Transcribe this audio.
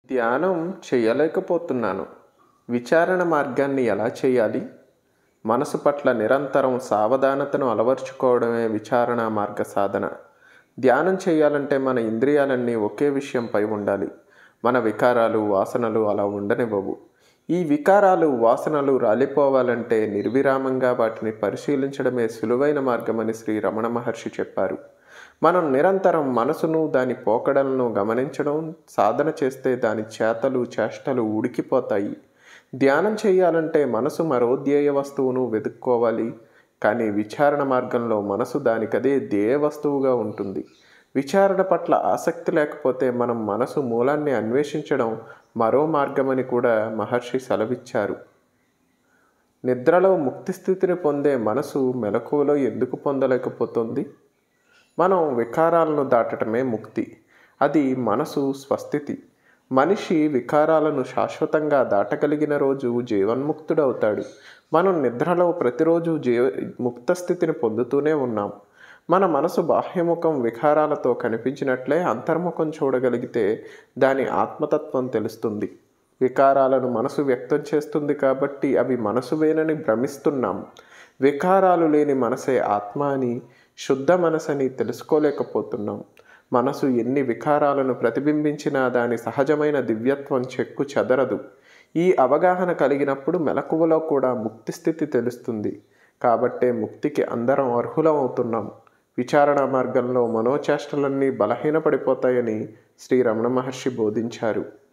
ధ్యానం చేయలేకపోతున్నాను విచారణ మార్గాన్ని ఎలా చేయాలి మనసు పట్ల నిరంతరం సావధానతను అలవర్చుకోవడమే విచారణ మార్గ సాధన ధ్యానం చేయాలంటే మన ఇంద్రియాలన్నీ ఒకే విషయంపై ఉండాలి మన వికారాలు వాసనలు అలా ఉండనివ్వవు ఈ వికారాలు వాసనలు రాలిపోవాలంటే నిర్విరామంగా వాటిని పరిశీలించడమే సులువైన మార్గమని శ్రీ రమణ మహర్షి చెప్పారు మనం నిరంతరం మనసును దాని పోకడలను గమనించడం సాధన చేస్తే దాని చేతలు చేష్టలు ఉడికిపోతాయి ధ్యానం చేయాలంటే మనసు మరో ధ్యేయ వస్తువును వెతుక్కోవాలి కానీ విచారణ మార్గంలో మనసు దానికదే ధ్యేయ వస్తువుగా ఉంటుంది విచారణ పట్ల ఆసక్తి లేకపోతే మనం మనసు మూలాన్ని అన్వేషించడం మరో మార్గమని కూడా మహర్షి సెలవిచ్చారు నిద్రలో ముక్తి స్థితిని పొందే మనసు మెలకువలో ఎందుకు పొందలేకపోతుంది మనం వికారాలను దాటటమే ముక్తి అది మనసు స్వస్థితి మనిషి వికారాలను శాశ్వతంగా దాటగలిగిన రోజు జీవన్ముక్తుడవుతాడు మనం నిద్రలో ప్రతిరోజు జీవ ముక్త స్థితిని పొందుతూనే ఉన్నాం మన మనసు బాహ్యముఖం వికారాలతో కనిపించినట్లే అంతర్ముఖం చూడగలిగితే దాని ఆత్మతత్వం తెలుస్తుంది వికారాలను మనసు వ్యక్తం చేస్తుంది కాబట్టి అవి మనసువేనని భ్రమిస్తున్నాం వికారాలు లేని మనసే ఆత్మ అని శుద్ధ మనసని తెలుసుకోలేకపోతున్నాం మనసు ఎన్ని వికారాలను ప్రతిబింబించినా దాని సహజమైన దివ్యత్వం చెక్కు చెదరదు ఈ అవగాహన కలిగినప్పుడు మెలకువలో కూడా ముక్తి స్థితి తెలుస్తుంది కాబట్టే ముక్తికి అందరం అర్హులం అవుతున్నాం విచారణ మార్గంలో మనోచేష్టలన్నీ బలహీనపడిపోతాయని శ్రీ రమణ మహర్షి బోధించారు